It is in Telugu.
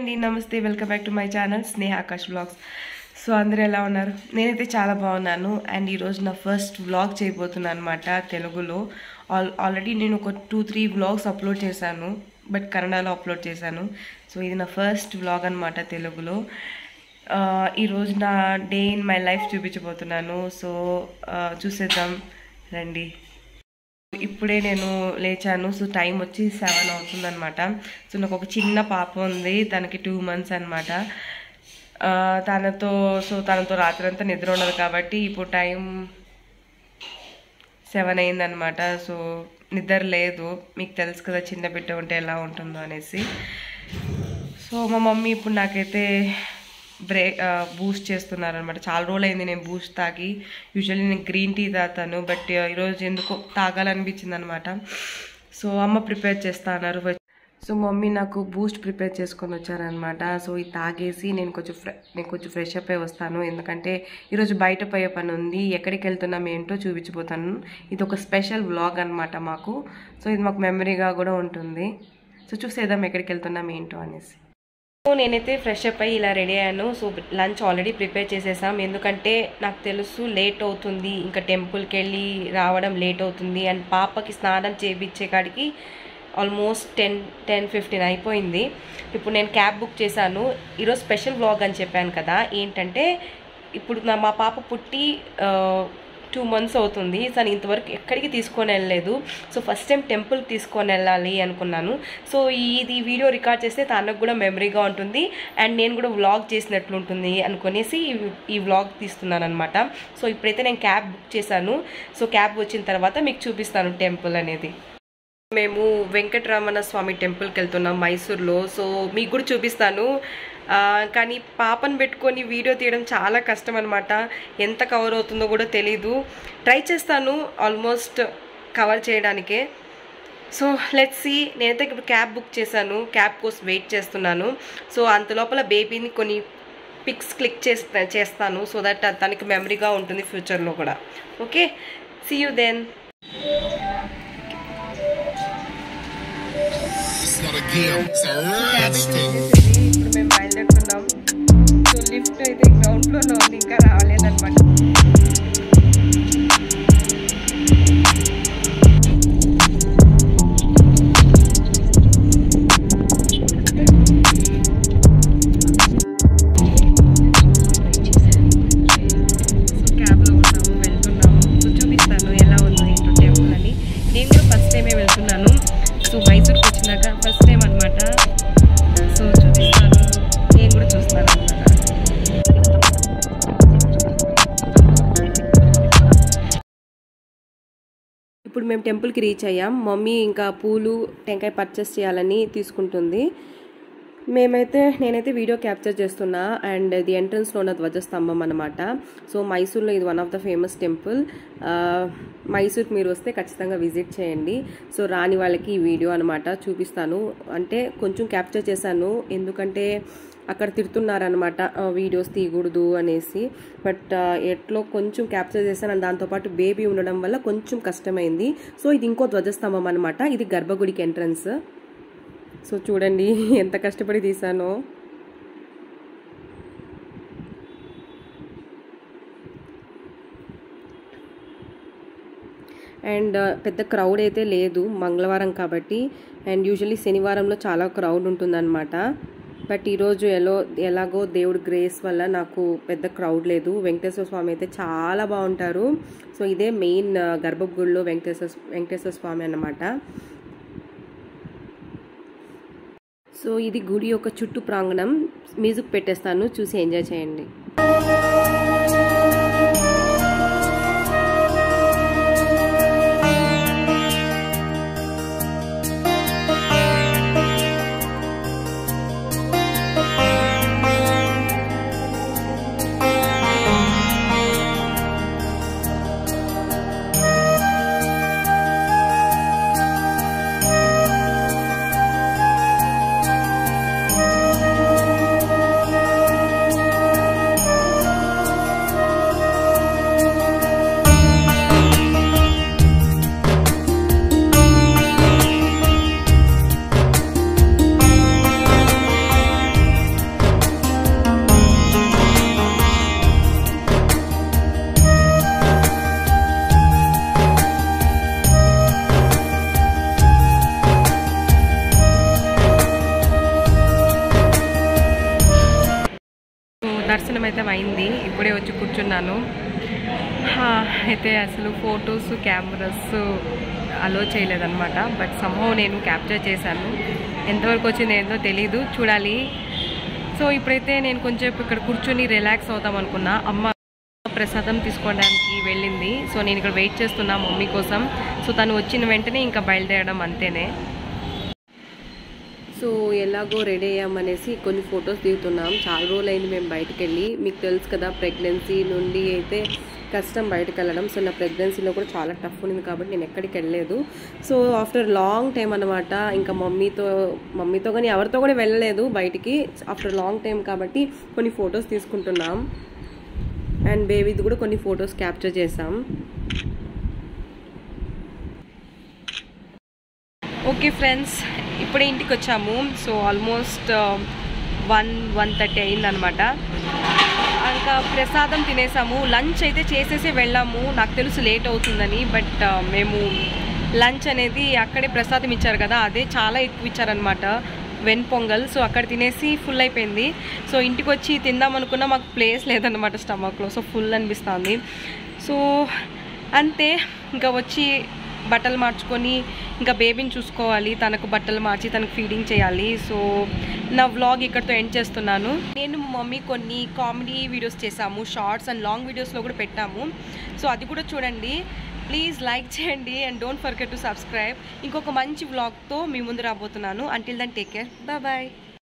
అండి నమస్తే welcome back to my channel Sneha Akash vlogs so అందరూ ఎలా ఉన్నారు నేనైతే చాలా బాగున్నాను అండ్ ఈరోజు నా ఫస్ట్ వ్లాగ్ చేయబోతున్నాను అనమాట తెలుగులో ఆల్ ఆల్రెడీ నేను ఒక టూ త్రీ వ్లాగ్స్ అప్లోడ్ చేశాను బట్ కన్నడలో అప్లోడ్ చేశాను సో ఇది నా ఫస్ట్ వ్లాగ్ అనమాట తెలుగులో ఆ, ఈరోజు నా డే ఇన్ మై లైఫ్ చూపించబోతున్నాను సో ఆ, చూసేద్దాం రండి ఇప్పుడే నేను లేచాను సో టైం వచ్చి సెవెన్ అవుతుందన్నమాట సో నాకు ఒక చిన్న పాప ఉంది తనకి టూ మంత్స్ అనమాట తనతో సో తనతో రాత్రి అంతా నిద్ర ఉండదు కాబట్టి ఇప్పుడు టైం సెవెన్ అయిందనమాట సో నిద్ర లేదు మీకు తెలుసు కదా చిన్న బిడ్డ ఉంటే ఎలా ఉంటుందో అనేసి సో మా మమ్మీ ఇప్పుడు నాకైతే బ్రేక్ బూస్ట్ చేస్తున్నారు అనమాట చాలా రోజులు అయింది నేను బూస్ట్ తాగి యూజువల్లీ నేను గ్రీన్ టీ తాగుతాను బట్ ఈరోజు ఎందుకో తాగాలనిపించింది అనమాట సో అమ్మ ప్రిపేర్ చేస్తా అన్నారు సో మమ్మీ నాకు బూస్ట్ ప్రిపేర్ చేసుకొని వచ్చారనమాట సో ఇది తాగేసి నేను కొంచెం ఫ్రె నేను కొంచెం ఫ్రెష్ అప్ అయి వస్తాను ఎందుకంటే ఈరోజు బయట పోయే పని ఉంది ఎక్కడికి వెళ్తున్నాం ఏంటో చూపించిపోతాను ఇది ఒక స్పెషల్ వ్లాగ్ అనమాట మాకు సో ఇది మాకు మెమరీగా కూడా ఉంటుంది సో చూసేద్దాం ఎక్కడికి వెళ్తున్నాం ఏంటో అనేసి సో నేనైతే ఫ్రెష్ అప్ అయ్యి ఇలా రెడీ అయ్యాను సో లంచ్ ఆల్రెడీ ప్రిపేర్ చేసేసాం ఎందుకంటే నాకు తెలుసు లేట్ అవుతుంది ఇంకా టెంపుల్కి వెళ్ళి రావడం లేట్ అవుతుంది అండ్ పాపకి స్నానం చేయించే కాడికి ఆల్మోస్ట్ టెన్ టెన్ ఫిఫ్టీన్ అయిపోయింది ఇప్పుడు నేను క్యాబ్ బుక్ చేశాను ఈరోజు స్పెషల్ వ్లాగ్ అని చెప్పాను కదా ఏంటంటే ఇప్పుడు నా మా పాప పుట్టి టూ మంత్స్ అవుతుంది తను ఇంతవరకు ఎక్కడికి తీసుకొని వెళ్ళలేదు సో ఫస్ట్ టైం టెంపుల్ తీసుకొని వెళ్ళాలి అనుకున్నాను సో ఇది వీడియో రికార్డ్ చేస్తే తనకు కూడా మెమరీగా ఉంటుంది అండ్ నేను కూడా వ్లాగ్ చేసినట్లు ఉంటుంది అనుకునేసి ఈ- ఈ వ్లాగ్ తీస్తున్నాను అనమాట సో ఇప్పుడైతే నేను క్యాబ్ బుక్ చేశాను సో క్యాబ్ వచ్చిన తర్వాత మీకు చూపిస్తాను టెంపుల్ అనేది మేము వెంకటరమణ స్వామి టెంపుల్కి వెళ్తున్నాం మైసూర్లో సో మీకు కూడా చూపిస్తాను ఆ, కానీ పాపను పెట్టుకొని వీడియో తీయడం చాలా కష్టం అనమాట ఎంత కవర్ అవుతుందో కూడా తెలీదు ట్రై చేస్తాను ఆల్మోస్ట్ కవర్ చేయడానికే సో లెట్స్ సి నేనైతే ఇప్పుడు క్యాబ్ బుక్ చేశాను క్యాబ్ కోసం వెయిట్ చేస్తున్నాను సో అంత లోపల బేబీని కొన్ని పిక్స్ క్లిక్ చేస్తా చేస్తాను సో దట్ తనకి మెమరీగా ఉంటుంది ఫ్యూచర్లో కూడా okay see you then It's not a game, it's a rich thing. ఇప్పుడు మేము బయలుదేరుతున్నాం సో లిఫ్ట్ అయితే గ్రౌండ్ ఫ్లోర్ లో ఉంది ఇంకా రాలేదన్నమాట సో క్యాబ్లో ఉన్నాము వెళ్తున్నాము సో చూపిస్తాను ఎలా ఉందో ఏంటో టెంపుల్ అని నేను కూడా ఫస్ట్ టైమే వెళ్తున్నాను సో మైసూర్కి వచ్చినాక ఫస్ట్ టైం అనమాట సో చూపిస్తాను నేను కూడా చూస్తాను అనమాట ఇప్పుడు మేము టెంపుల్కి రీచ్ అయ్యాం మమ్మీ ఇంకా పూలు టెంకాయ పర్చేస్ చేయాలని తీసుకుంటుంది మేమైతే నేనైతే వీడియో క్యాప్చర్ చేస్తున్నా అండ్ ఇది ఎంట్రన్స్లో ఉన్న ధ్వజస్తంభం అనమాట సో మైసూర్లో ఇది one of the famous temple మైసూర్కి మీరు వస్తే ఖచ్చితంగా విజిట్ చేయండి సో రాని వాళ్ళకి ఈ వీడియో అనమాట చూపిస్తాను అంటే కొంచెం క్యాప్చర్ చేశాను ఎందుకంటే అక్కడ తిడుతున్నారనమాట వీడియోస్ తీయకూడదు అనేసి బట్ ఎట్లో కొంచెం క్యాప్చర్ చేశాను and దాంతోపాటు బేబీ ఉండడం వల్ల కొంచెం కష్టమైంది సో ఇది ఇంకో ధ్వజస్తంభం అనమాట ఇది గర్భగుడికి ఎంట్రన్స్ సో చూడండి ఎంత కష్టపడి తీసానో అండ్ పెద్ద క్రౌడ్ అయితే లేదు మంగళవారం కాబట్టి అండ్ యూజువల్లీ శనివారంలో చాలా క్రౌడ్ ఉంటుందన్నమాట బట్ ఈరోజు ఎలో ఎలాగో దేవుడు గ్రేస్ వల్ల నాకు పెద్ద క్రౌడ్ లేదు వెంకటేశ్వర స్వామి అయితే చాలా బాగుంటారు సో ఇదే మెయిన్ గర్భగుడిలో వెంకటేశ్వర వెంకటేశ్వర స్వామి అన్నమాట సో ఇది గుడి యొక్క చుట్టూ ప్రాంగణం మ్యూజిక్ పెట్టేస్తాను చూసి ఎంజాయ్ చేయండి దర్శనం అయితే అయింది ఇప్పుడే వచ్చి కూర్చున్నాను హా, అయితే అసలు ఫొటోస్ కెమెరాస్ అలో చేయలేదన్నమాట బట్ సంభవం నేను క్యాప్చర్ చేశాను ఎంతవరకు వచ్చింది ఏందో తెలీదు చూడాలి సో ఇప్పుడైతే నేను కొంచెం ఇక్కడ కూర్చొని రిలాక్స్ అవుతాం అనుకున్నా అమ్మ ప్రసాదం తీసుకోవడానికి వెళ్ళింది సో నేను ఇక్కడ వెయిట్ చేస్తున్నా మమ్మీ కోసం సో తను వచ్చిన వెంటనే ఇంకా బయలుదేరడం అంతేనే సో ఎలాగో రెడీ అయ్యామనేసి కొన్ని ఫొటోస్ దిగుతున్నాం చాలా రోజులు అయింది మేము బయటకు వెళ్ళి మీకు తెలుసు కదా ప్రెగ్నెన్సీ నుండి అయితే కష్టం బయటకు వెళ్ళడం సో నా ప్రెగ్నెన్సీలో కూడా చాలా టఫ్ ఉంది కాబట్టి నేను ఎక్కడికి వెళ్ళలేదు సో ఆఫ్టర్ లాంగ్ టైం అనమాట ఇంకా మమ్మీతో మమ్మీతో కానీ ఎవరితో కూడా వెళ్ళలేదు బయటికి ఆఫ్టర్ లాంగ్ టైం కాబట్టి కొన్ని ఫొటోస్ తీసుకుంటున్నాం అండ్ బేబీది కూడా కొన్ని ఫొటోస్ క్యాప్చర్ చేసాం ఓకే ఫ్రెండ్స్ ఇప్పుడే ఇంటికి వచ్చాము so almost one one thirty అయిందనమాట ఇంకా ప్రసాదం తినేసాము లంచ్ అయితే చేసేసి వెళ్ళాము నాకు తెలుసు లేట్ అవుతుందని బట్ మేము లంచ్ అనేది అక్కడే ప్రసాదం ఇచ్చారు కదా అదే చాలా ఎక్కువ ఇచ్చారనమాట వెన్ పొంగల్ సో అక్కడ తినేసి ఫుల్ అయిపోయింది సో ఇంటికి వచ్చి తిందాం అనుకున్నా మాకు ప్లేస్ లేదన్నమాట స్టమక్లో సో ఫుల్ అనిపిస్తుంది సో అంతే ఇంకా వచ్చి బట్టలు మార్చుకొని ఇంకా బేబీని చూసుకోవాలి తనకు బట్టలు మార్చి తనకు ఫీడింగ్ చేయాలి సో నా వ్లాగ్ ఇక్కడితో ఎండ్ చేస్తున్నాను నేను మా మమ్మీ కొన్ని కామెడీ వీడియోస్ చేసాము షార్ట్స్ అండ్ లాంగ్ వీడియోస్లో కూడా పెట్టాము సో అది కూడా చూడండి ప్లీజ్ లైక్ చేయండి and don't forget to subscribe ఇంకొక మంచి వ్లాగ్తో మీ ముందు రాబోతున్నాను until then take care bye